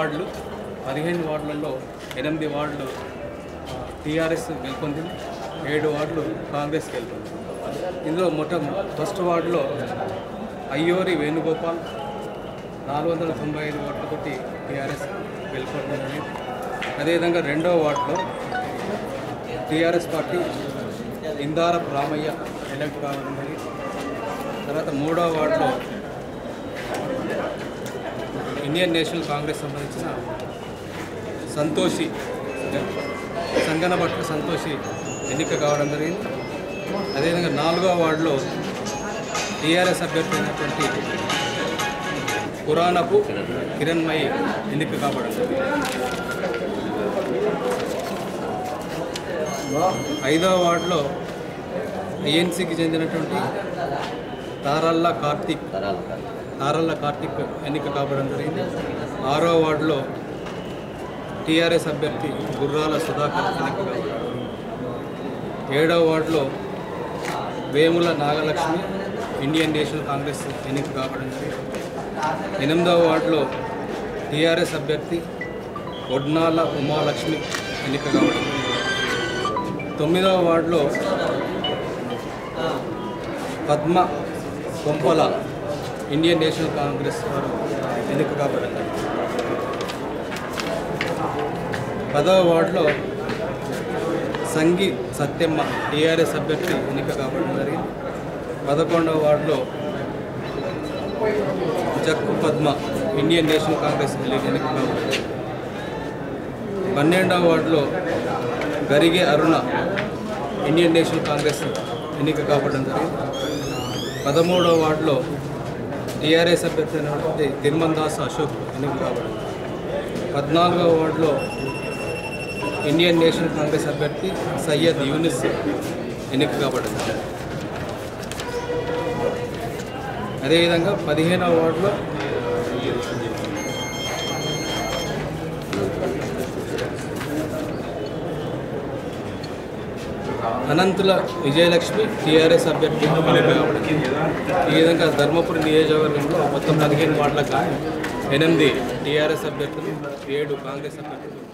వార్డులు పదిహేను వార్డులలో ఎనిమిది వార్డులు టీఆర్ఎస్ గెలుపొందింది ఏడు వార్డులు కాంగ్రెస్ గెలుపొందింది ఇందులో మొట్ట ఫస్ట్ వార్డులో అయ్యోరి వేణుగోపాల్ నాలుగు వందల తొంభై ఐదు ఓట్లతోటి టీఆర్ఎస్ గెలుపొందిందని అదేవిధంగా రెండో వార్డులో టీఆర్ఎస్ పార్టీ ఇందారపు రామయ్య ఎలక్ట్ కావడం జరిగింది తర్వాత మూడో వార్డులో ఇండియన్ నేషనల్ కాంగ్రెస్ సంబంధించిన సంతోషి సంగనబట్ల సంతోషి ఎన్నిక కావడం జరిగింది అదేవిధంగా నాలుగో వార్డులో టీఆర్ఎస్ అభ్యర్థి అయినటువంటి పురాణపు కిరణ్మయి ఎన్నిక కావడం జరిగింది ఐదవ వార్డులో ఏఎన్సీకి చెందినటువంటి తారల్లా కార్తీక్ తారల్ల కార్తీక్ ఎన్నిక కావడం జరిగింది ఆరో వార్డులో టీఆర్ఎస్ అభ్యర్థి గుర్రాల సుధాకర్ ఎన్నిక కావడం ఏడవ వార్డులో Vemula Nagalakshmi Indian National Congress ఎన్నిక కావడం జరిగింది ఎనిమిదవ వార్డులో టీఆర్ఎస్ అభ్యర్థి ఒడ్నాల ఉమాలక్ష్మి ఎన్నిక కావడం జరిగింది తొమ్మిదవ వార్డులో Padma Kompala Indian National Congress వారు ఎన్నిక కాబడింది పదవ వార్డులో సంగి సత్యమ్మ టీఆర్ఎస్ అభ్యర్థి ఎన్నిక కాబడడం జరిగింది పదకొండవ వార్డులో Jakku Padma Indian National Congress ఎన్నిక కాబడింది పన్నెండవ వార్డులో Garige Aruna Indian National Congress ఎన్నిక కావడం జరిగింది పదమూడవ వార్డులో టీఆర్ఎస్ అభ్యర్థి అయినటువంటి తిరుమలదాస్ అశోక్ ఎన్నిక కావడం జరిగింది. పద్నాలుగవ వార్డులో ఇండియన్ నేషనల్ కాంగ్రెస్ అభ్యర్థి సయ్యద్ యూనిస్ ఎన్నిక కావడం జరిగింది. అదేవిధంగా పదిహేనవ వార్డులో అనంతుల విజయలక్ష్మి టీఆర్ఎస్ అభ్యర్థి ఎన్నిక కావడం ఈ విధంగా ధర్మపురి నియోజకవర్గంలో మొత్తం పదిహేను వార్డులకు ఎనిమిది టీఆర్ఎస్ అభ్యర్థులు ఏడు కాంగ్రెస్ అభ్యర్థులు